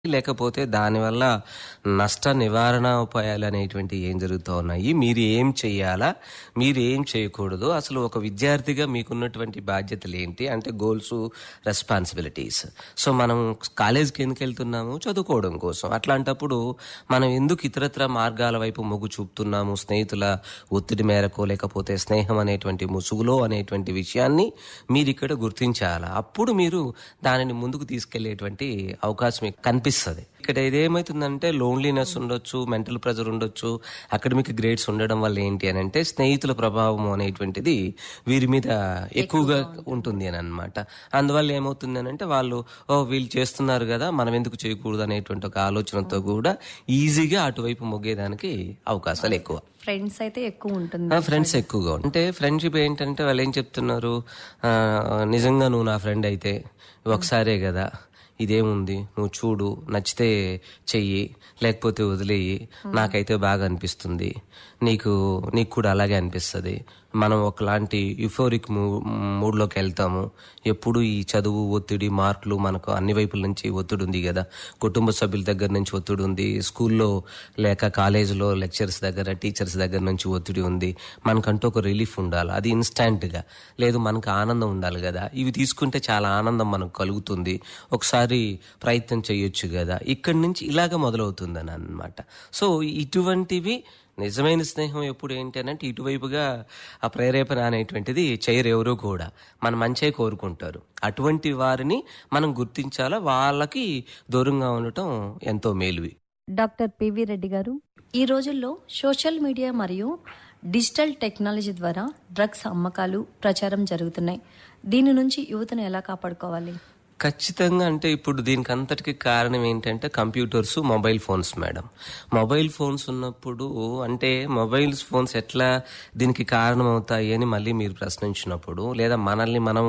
లేకపోతే దానివల్ల నష్ట నివారణ ఉపాయాలు అనేటువంటి ఏం జరుగుతూ ఉన్నాయి మీరు ఏం చెయ్యాలా మీరు ఏం చేయకూడదు అసలు ఒక విద్యార్థిగా మీకున్నటువంటి బాధ్యతలు ఏంటి అంటే గోల్స్ రెస్పాన్సిబిలిటీస్ సో మనం కాలేజీకి ఎందుకు వెళ్తున్నాము చదువుకోవడం కోసం అట్లాంటప్పుడు మనం ఎందుకు ఇతరత్ర మార్గాల వైపు మొగ్గు చూపుతున్నాము స్నేహితుల ఒత్తిడి మేరకు లేకపోతే స్నేహం అనేటువంటి ముసుగులో అనేటువంటి విషయాన్ని మీరు ఇక్కడ గుర్తించాలా అప్పుడు మీరు దానిని ముందుకు తీసుకెళ్లేటువంటి అవకాశం కనిపిస్తుంది ఇక్కడ ఇదేమవుతుందంటే లోన్లీనెస్ ఉండొచ్చు మెంటల్ ప్రెజర్ ఉండొచ్చు అకాడమిక్ గ్రేడ్స్ ఉండడం వల్ల ఏంటి అని అంటే స్నేహితుల ప్రభావం అనేటువంటిది వీరి మీద ఎక్కువగా ఉంటుంది అని అనమాట అందువల్ల ఏమవుతుంది అని అంటే వాళ్ళు ఓ వీళ్ళు చేస్తున్నారు కదా మనం ఎందుకు చేయకూడదు అనేటువంటి ఒక ఆలోచనతో కూడా ఈజీగా అటువైపు మొగ్గేదానికి అవకాశాలు ఎక్కువ ఫ్రెండ్స్ అయితే ఎక్కువ ఉంటుంది ఫ్రెండ్స్ ఎక్కువగా ఉంటారు. అంటే ఫ్రెండ్షిప్ ఏంటంటే వాళ్ళు ఏం చెప్తున్నారు ఆ, నిజంగా నువ్వు నా ఫ్రెండ్ అయితే ఒకసారే కదా ఇదేముంది నువ్వు చూడు నచ్చితే చెయ్యి లేకపోతే వదిలేయి నాకైతే బాగా అనిపిస్తుంది నీకు నీకు కూడా అలాగే అనిపిస్తుంది మనం ఒకలాంటి యుఫోరిక్ మూడ్లోకి వెళ్తాము ఎప్పుడు ఈ చదువు ఒత్తిడి మార్కులు మనకు అన్ని వైపుల నుంచి ఒత్తిడి ఉంది కదా కుటుంబ సభ్యుల దగ్గర నుంచి ఒత్తిడి ఉంది స్కూల్లో లేక కాలేజీలో లెక్చర్స్ దగ్గర టీచర్స్ దగ్గర నుంచి ఒత్తిడి ఉంది మనకంటూ ఒక రిలీఫ్ ఉండాలి అది ఇన్స్టాంట్గా లేదు మనకు ఆనందం ఉండాలి కదా ఇవి తీసుకుంటే చాలా ఆనందం మనకు కలుగుతుంది ఒకసారి ప్రయత్నం చేయొచ్చు కదా ఇక్కడి నుంచి ఇలాగ మొదలవుతుందని అన్నమాట సో ఇటువంటివి నిజమైన స్నేహం ఎప్పుడు ఏంటి అని అంటే ఇటువైపుగా ఆ ప్రేరేపణ అనేటువంటిది చేయరు ఎవరు కూడా మన మంచే కోరుకుంటారు అటువంటి వారిని మనం గుర్తించాలా వాళ్ళకి దూరంగా ఉండటం ఎంతో మేలువి డాక్టర్ పివి రెడ్డి గారు ఈ రోజుల్లో సోషల్ మీడియా మరియు డిజిటల్ టెక్నాలజీ ద్వారా డ్రగ్స్ అమ్మకాలు ప్రచారం జరుగుతున్నాయి దీని నుంచి యువతను ఎలా కాపాడుకోవాలి ఖచ్చితంగా అంటే ఇప్పుడు దీనికి అంతటికి కారణం ఏంటంటే computers mobile phones madam mobile phones ఉన్నప్పుడు అంటే మొబైల్ ఫోన్స్ ఎట్లా దీనికి కారణం అవుతాయి అని మళ్ళీ మీరు ప్రశ్నించినప్పుడు లేదా మనల్ని మనం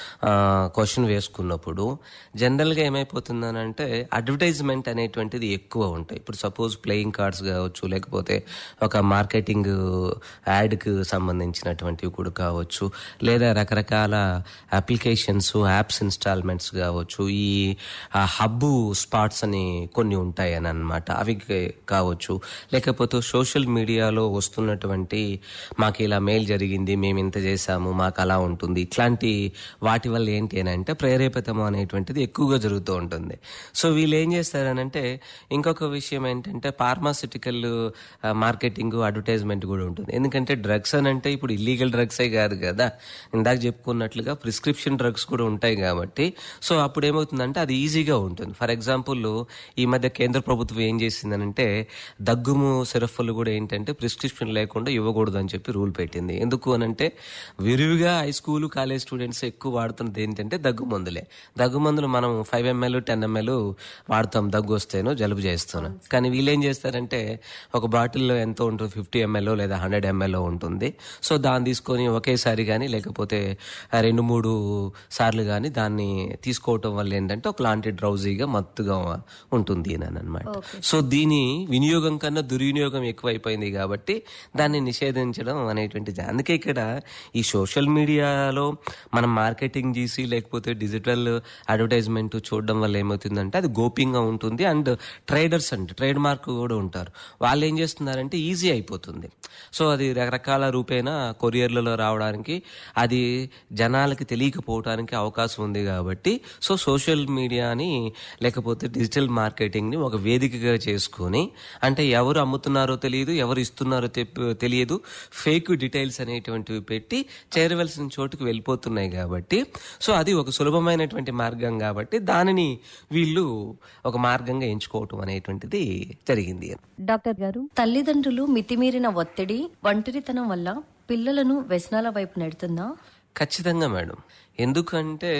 క్వశ్చన్ వేసుకున్నప్పుడు జనరల్గా ఏమైపోతుందనంటే అడ్వర్టైజ్మెంట్ అనేటువంటిది ఎక్కువ ఉంటాయి ఇప్పుడు సపోజ్ ప్లేయింగ్ కార్డ్స్ కావచ్చు లేకపోతే ఒక మార్కెటింగ్ యాడ్కి సంబంధించినటువంటివి కూడా కావచ్చు లేదా రకరకాల అప్లికేషన్స్ యాప్స్ ఇన్స్టాల్మెంట్స్ కావచ్చు ఈ హబ్బు స్పాట్స్ అని కొన్ని ఉంటాయి అని అనమాట అవి కావచ్చు లేకపోతే సోషల్ మీడియాలో వస్తున్నటువంటి మాకు ఇలా మెయిల్ జరిగింది మేము ఇంత చేసాము మాకు అలా ఉంటుంది ఇట్లాంటి వాటి వల్ల ఏంటి అని అంటే ప్రేరేపితము అనేటువంటిది ఎక్కువగా జరుగుతూ ఉంటుంది సో వీళ్ళు ఏం చేస్తారనంటే ఇంకొక విషయం ఏంటంటే ఫార్మాసిటికల్ మార్కెటింగ్ అడ్వర్టైజ్మెంట్ కూడా ఉంటుంది ఎందుకంటే డ్రగ్స్ అని అంటే ఇప్పుడు ఇల్లీగల్ డ్రగ్సే కాదు కదా ఇందాక చెప్పుకున్నట్లుగా ప్రిస్క్రిప్షన్ డ్రగ్స్ కూడా ఉంటాయి కాబట్టి సో అప్పుడు ఏమవుతుందంటే అది ఈజీగా ఉంటుంది ఫర్ ఎగ్జాంపుల్ ఈ మధ్య కేంద్ర ప్రభుత్వం ఏం చేసిందనంటే దగ్గుము సిరఫ్లు కూడా ఏంటంటే ప్రిస్క్రిప్షన్ లేకుండా ఇవ్వకూడదు అని చెప్పి రూల్ పెట్టింది ఎందుకు అనంటే విరివిగా హై స్కూల్ కాలేజ్ స్టూడెంట్స్ ఎక్కువ వాడుతున్నది ఏంటంటే దగ్గు మందులే దగ్గు మందులు మనం ఫైవ్ ఎంఎల్ టెన్ ఎంఎల్ వాడతాం దగ్గు వస్తేనో జలుబు చేస్తాను కానీ వీళ్ళు ఏం చేస్తారంటే ఒక బాటిల్లో ఎంతో ఉంటుంది ఫిఫ్టీ ఎంఎల్ లేదా హండ్రెడ్ ఎంఎల్ ఉంటుంది సో దాన్ని తీసుకొని ఒకేసారి కానీ లేకపోతే ఆ రెండు మూడు సార్లు కానీ దాన్ని తీసుకోవటం వల్ల ఏంటంటే ఒకలాంటి డ్రౌజీగా మత్తుగా ఉంటుంది అని అనమాట సో దీని వినియోగం కన్నా దుర్వినియోగం ఎక్కువైపోయింది కాబట్టి దాన్ని నిషేధించడం అనేటువంటిది అందుకే ఇక్కడ ఈ సోషల్ మీడియాలో మనం మార్కెటింగ్ చేసి లేకపోతే డిజిటల్ అడ్వర్టైజ్మెంట్ చూడడం వల్ల ఏమవుతుందంటే అది గోప్యంగా ఉంటుంది అండ్ ట్రేడర్స్ అంటే ట్రేడ్ మార్క్ కూడా ఉంటారు వాళ్ళు ఏం చేస్తున్నారంటే ఈజీ అయిపోతుంది సో అది రకరకాల రూపేణా కొరియర్లలో రావడానికి అది జనాలకి తెలియకపోవడానికి అవకాశం ఉంది కాబట్టి సో సోషల్ మీడియాని లేకపోతే డిజిటల్ మార్కెటింగ్ని ఒక వేదికగా చేసుకొని అంటే ఎవరు అమ్ముతున్నారో తెలియదు ఎవరు ఇస్తున్నారో తెప్- తెలియదు ఫేక్ డీటెయిల్స్ అనేటువంటివి పెట్టి చేరవలసిన చోటుకి వెళ్ళిపోతున్నాయి కాబట్టి సో అది ఒక సులభమైనటువంటి మార్గం కాబట్టి దానిని వీళ్ళు ఒక మార్గంగా ఎంచుకోవటం అనేటువంటిది జరిగింది డాక్టర్ గారు తల్లిదండ్రులు మితిమీరిన ఒత్తిడి ఒంటరితనం వల్ల పిల్లలను వ్యసనాల వైపు నెడుతుందా ఖచ్చితంగా మేడం ఎందుకంటే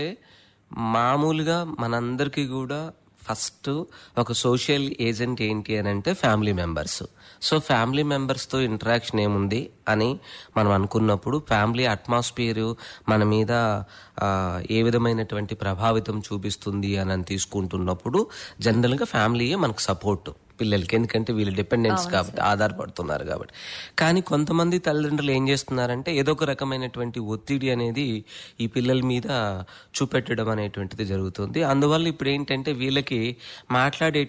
మామూలుగా మనందరికీ కూడా ఫస్ట్ ఒక సోషల్ ఏజెంట్ ఏంటి అని అంటే ఫ్యామిలీ మెంబర్స్ సో ఫ్యామిలీ మెంబర్స్తో ఇంటరాక్షన్ ఏముంది అని మనం అనుకున్నప్పుడు ఫ్యామిలీ అట్మాస్ఫియర్ మన మీద ఆ, ఏ విధమైనటువంటి ప్రభావితం చూపిస్తుంది అని అని తీసుకుంటున్నప్పుడు జనరల్గా ఫ్యామిలీయే మనకు సపోర్ట్ పిల్లలకి ఎందుకంటే వీళ్ళు డిపెండెన్స్ కాబట్టి ఆధారపడుతున్నారు కాబట్టి కానీ కొంతమంది తల్లిదండ్రులు ఏం చేస్తున్నారంటే ఏదో ఒక రకమైనటువంటి ఒత్తిడి అనేది ఈ పిల్లల మీద చూపెట్టడం అనేటువంటిది జరుగుతుంది అందువల్ల ఇప్పుడు ఏంటంటే వీళ్ళకి మాట్లాడే